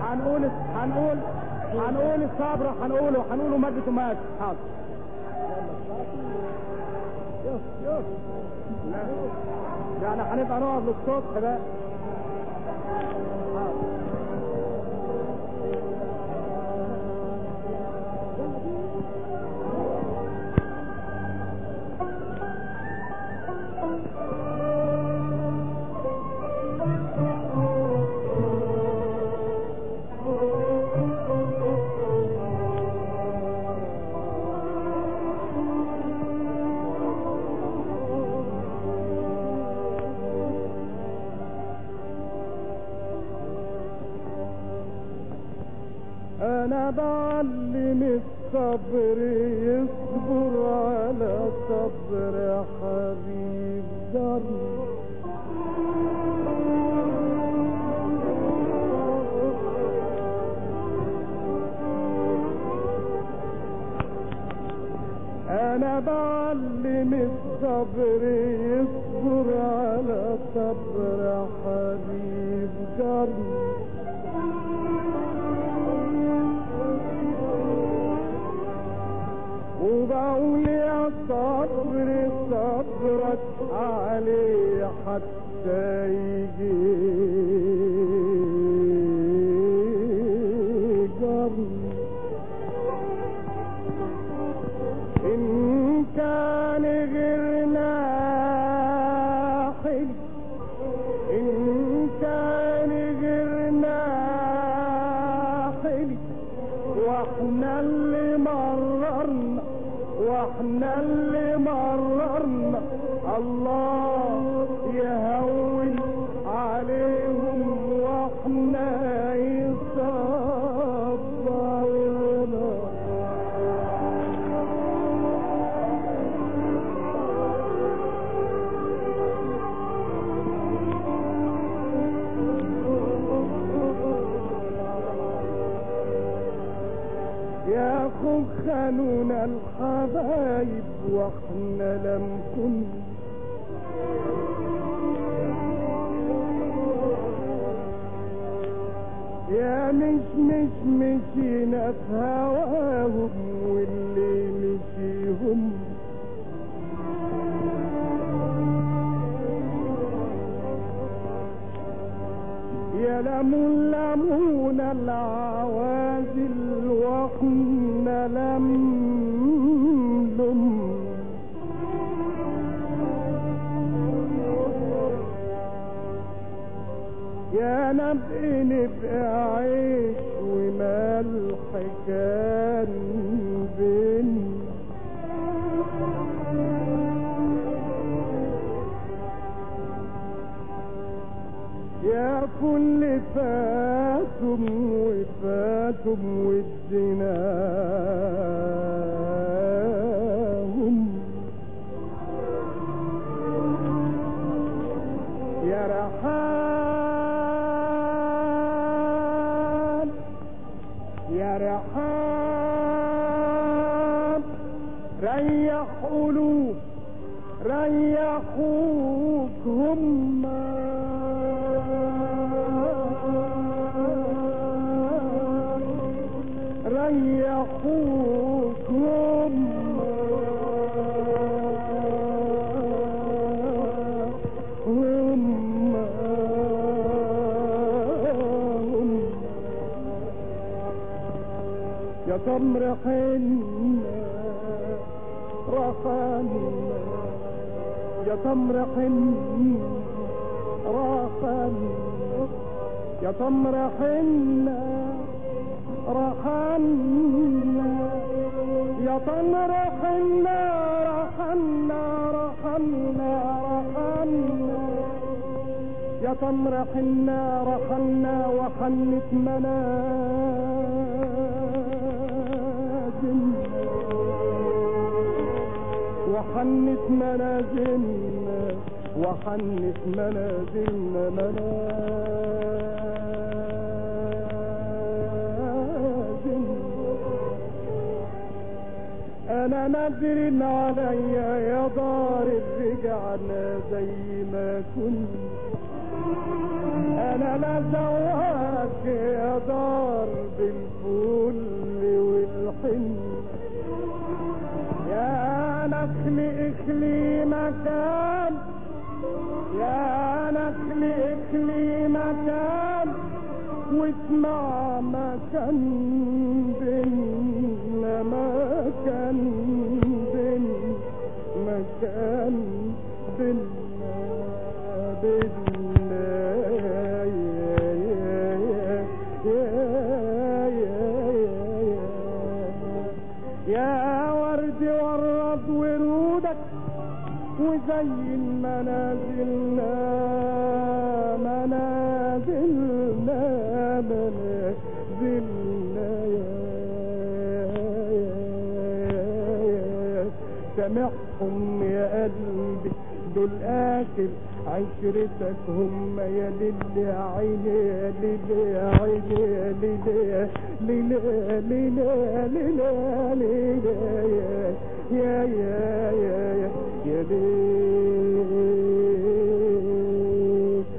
هنقول هنقول هنقول الصبر هنقوله هنقوله مادة ومادة حاضر يوه يوه يعني هنبقى نقعد للصبح بقى حاضر. انا بعلم الصبر يصبر على صبر حبيب جري انا بعلم الصبر يصبر على صبر حبيب جري وبقول يا صبر صبرك علي حتى يجي جري إن كان غيرنا حلو إن كان غيرنا حلو واحنا اللي مررنا واحنا اللي مررنا الله يهون عليهم واحنا يصبرنا يا خو خانونا الحبايب واحنا لم كن يا مش مش مشينا في هواهم واللي مشيهم يا لمون لمون العوازل واحنا لم لم يا نبقى نبقى عيش وملح كان بين يا كل فاتم وفاتم وديناهم يا رحال يا رحال ريح قلوب ريحوك هم ريحوك هم هم هم يا تمر حنة رخانا يا تمر حنة رخانا يا تمر حنة رحمنا يا تمر حنة رحمنا رحمنا رحمنا يا تمر حنة رحمنا وحنت منازلنا وحنت منازلنا وحنت منازلنا منازلنا انا نادر عليا يا دار رجعنا زي ما كنا انا لا زواك يا دار بالفل والحن يا نخل اخلي مكان يا نخل اخلي مكان واسمع مكان بينا مكان بينا مكان بينا بينا يا يا يا يا يا يا ورد ورد ورودك وزين منازلنا منازلنا منازلنا يا سامحهم يا قلبي دول اخر عشرتك هم يا ليل يا عيني يا ليل يا عيني يا ليل يا ليل يا ليل يا ليل يا ليل يا يا يا يا يا يا ليل